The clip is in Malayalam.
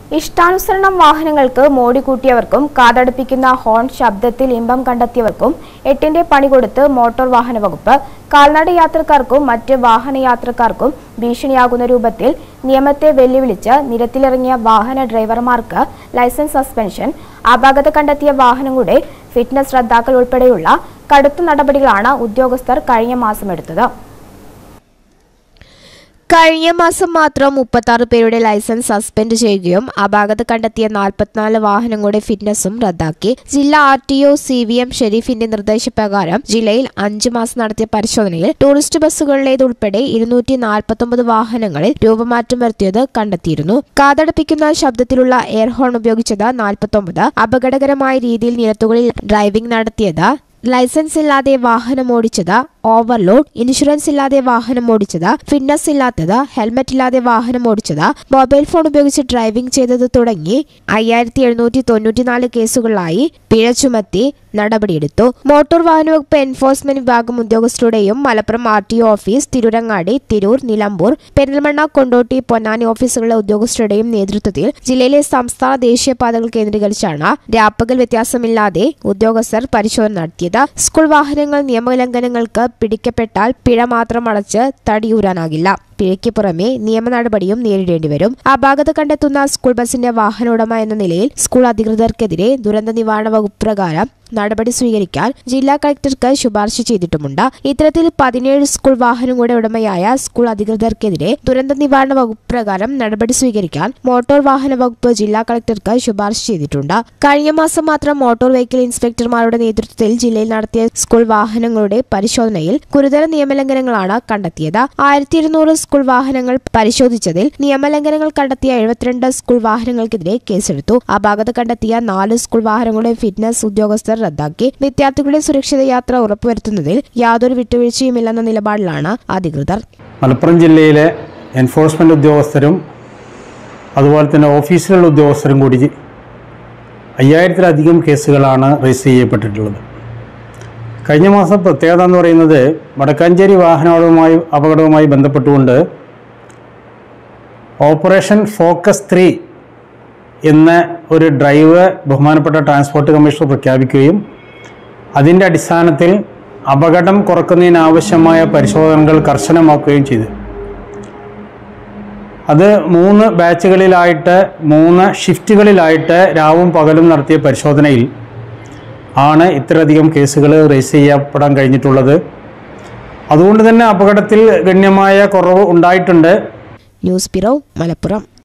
ഇഷ്ടാനുസരണം വാഹനങ്ങൾക്ക് മോടി കൂട്ടിയവർക്കും കാതടുപ്പിക്കുന്ന ഹോൺ ശബ്ദത്തിൽ ഇമ്പം കണ്ടെത്തിയവർക്കും എട്ടിന്റെ പണി കൊടുത്ത് മോട്ടോർ വാഹന വകുപ്പ് കാൽനട യാത്രക്കാർക്കും മറ്റ് വാഹന യാത്രക്കാർക്കും ഭീഷണിയാകുന്ന രൂപത്തിൽ നിയമത്തെ വെല്ലുവിളിച്ച് നിരത്തിലിറങ്ങിയ വാഹന ഡ്രൈവർമാർക്ക് ലൈസൻസ് സസ്പെൻഷൻ അപാകത കണ്ടെത്തിയ വാഹനങ്ങളുടെ ഫിറ്റ്നസ് റദ്ദാക്കൽ ഉൾപ്പെടെയുള്ള കടുത്ത നടപടികളാണ് ഉദ്യോഗസ്ഥർ കഴിഞ്ഞ മാസം എടുത്തത് കഴിഞ്ഞ മാസം മാത്രം മുപ്പത്തി ആറ് പേരുടെ ലൈസൻസ് സസ്പെൻഡ് ചെയ്യുകയും അപാകത കണ്ടെത്തിയ നാൽപ്പത്തിനാല് വാഹനങ്ങളുടെ ഫിറ്റ്നസും റദ്ദാക്കി ജില്ലാ R T O C V M ഷെരീഫിന്റെ നിർദ്ദേശപ്രകാരം ജില്ലയിൽ അഞ്ച് മാസം നടത്തിയ പരിശോധനയിൽ ടൂറിസ്റ്റ് ബസ്സുകളിലേതുൾപ്പെടെ ഇരുന്നൂറ്റി നാൽപ്പത്തൊമ്പത് വാഹനങ്ങളിൽ രൂപമാറ്റം വരുത്തിയത് കണ്ടെത്തിയിരുന്നു കാതടപ്പിക്കുന്ന ശബ്ദത്തിലുള്ള എയർ ഹോൺ ഉപയോഗിച്ചത് നാൽപ്പത്തൊമ്പത് അപകടകരമായ രീതിയിൽ നിരത്തുകളിൽ ഡ്രൈവിംഗ് നടത്തിയത് ലൈസൻസ് ഇല്ലാതെ വാഹനം ഓടിച്ചത് ഓവർലോഡ് ഇൻഷുറൻസ് ഇല്ലാതെ വാഹനം ഓടിച്ചത് ഫിറ്റ്നസ് ഇല്ലാത്തത് ഹെൽമറ്റ് ഇല്ലാതെ വാഹനം ഓടിച്ചത് മൊബൈൽ ഫോൺ ഉപയോഗിച്ച് ഡ്രൈവിംഗ് ചെയ്തത് തുടങ്ങി അയ്യായിരത്തി എഴുന്നൂറ്റി തൊണ്ണൂറ്റിനാല് കേസുകളിലായി പിഴ ചുമത്തി നടപടിയെടുത്തു മോട്ടോർ വാഹന വകുപ്പ് എൻഫോഴ്സ്മെന്റ് വിഭാഗം ഉദ്യോഗസ്ഥരുടെയും Malappuram R T O office Tirurangadi Tirur Nilambur Perinthalmanna Kondotty Ponnani ഓഫീസുകളിലെ ഉദ്യോഗസ്ഥരുടെയും നേതൃത്വത്തിൽ ജില്ലയിലെ സംസ്ഥാന ദേശീയ പാതകൾ കേന്ദ്രീകരിച്ചാണ് രാപ്പകൽ വ്യത്യാസമില്ലാതെ ഉദ്യോഗസ്ഥർ പരിശോധന നടത്തിയത് സ്കൂൾ വാഹനങ്ങൾ നിയമലംഘനങ്ങൾക്ക് പിടിക്കപ്പെട്ടാൽ പിഴ മാത്രം അടച്ച് തടിയൂരാനാകില്ല പിഴയ്ക്ക് പുറമെ നിയമ നടപടിയും നേരിടേണ്ടി വരും അപാകത കണ്ടെത്തുന്ന സ്കൂൾ ബസിന്റെ വാഹന ഉടമ എന്ന നിലയിൽ സ്കൂൾ അധികൃതർക്കെതിരെ ദുരന്ത നിവാരണ വകുപ്പ് പ്രകാരം നടപടി സ്വീകരിക്കാൻ ജില്ലാ കളക്ടർക്ക് ശുപാർശ ചെയ്തിട്ടുമുണ്ട് ഇത്തരത്തിൽ പതിനേഴ് സ്കൂൾ വാഹനങ്ങളുടെ ഉടമയായ സ്കൂൾ അധികൃതർക്കെതിരെ ദുരന്ത നിവാരണ വകുപ്പ് പ്രകാരം നടപടി സ്വീകരിക്കാൻ മോട്ടോർ വാഹന വകുപ്പ് ജില്ലാ കളക്ടർക്ക് ശുപാർശ ചെയ്തിട്ടുണ്ട് കഴിഞ്ഞ മാസം മാത്രം മോട്ടോർ വെഹിക്കിൾ ഇൻസ്പെക്ടർമാരുടെ നേതൃത്വത്തിൽ ജില്ലയിൽ നടത്തിയ സ്കൂൾ വാഹനങ്ങളുടെ പരിശോധനയിൽ ഗുരുതര നിയമലംഘനങ്ങളാണ് കണ്ടെത്തിയത് ആയിരത്തി ഇരുന്നൂറ് സ്കൂൾ വാഹനങ്ങൾ പരിശോധിച്ചതിൽ നിയമലംഘനങ്ങൾ കണ്ടെത്തിയ എഴുപത്തിരണ്ട് സ്കൂൾ വാഹനങ്ങൾക്കെതിരെ കേസെടുത്തു അപാകത കണ്ടെത്തിയ നാല് സ്കൂൾ വാഹനങ്ങളുടെ ഫിറ്റ്നസ് ഉദ്യോഗസ്ഥർ റദ്ദാക്കി വിദ്യാർത്ഥികളുടെ സുരക്ഷിത യാത്ര ഉറപ്പുവരുത്തുന്നതിൽ യാതൊരു വിട്ടുവീഴ്ചയുമില്ലെന്ന നിലപാടിലാണ് അധികൃതർ മലപ്പുറം ജില്ലയിലെ എൻഫോഴ്സ്മെൻ്റ് ഉദ്യോഗസ്ഥരും അതുപോലെ തന്നെ ഓഫീസിലുള്ള ഉദ്യോഗസ്ഥരും കൂടി അയ്യായിരത്തിലധികം കേസുകളാണ് രജിസ്റ്റർ ചെയ്യപ്പെട്ടിട്ടുള്ളത് കഴിഞ്ഞ മാസം പ്രത്യേകത എന്ന് പറയുന്നത് വടക്കാഞ്ചേരി വാഹനാപകടവുമായി അപകടവുമായി ബന്ധപ്പെട്ടുകൊണ്ട് ഓപ്പറേഷൻ ഫോക്കസ് ത്രീ എന്ന ഒരു ഡ്രൈവ് ബഹുമാനപ്പെട്ട ട്രാൻസ്പോർട്ട് കമ്മീഷണർ പ്രഖ്യാപിക്കുകയും അതിൻ്റെ അടിസ്ഥാനത്തിൽ അപകടം കുറക്കുന്നതിനാവശ്യമായ പരിശോധനകൾ കർശനമാക്കുകയും ചെയ്തു അത് മൂന്ന് ബാച്ചുകളിലായിട്ട് മൂന്ന് ഷിഫ്റ്റുകളിലായിട്ട് രാവും പകലും നടത്തിയ പരിശോധനയിൽ ആണ് ഇത്രയധികം കേസുകൾ രജിസ്റ്റർ ചെയ്യപ്പെടാൻ കഴിഞ്ഞിട്ടുള്ളത് അതുകൊണ്ട് തന്നെ അപകടത്തിൽ ഗണ്യമായ കുറവ് ഉണ്ടായിട്ടുണ്ട് ന്യൂസ് ബ്യൂറോ മലപ്പുറം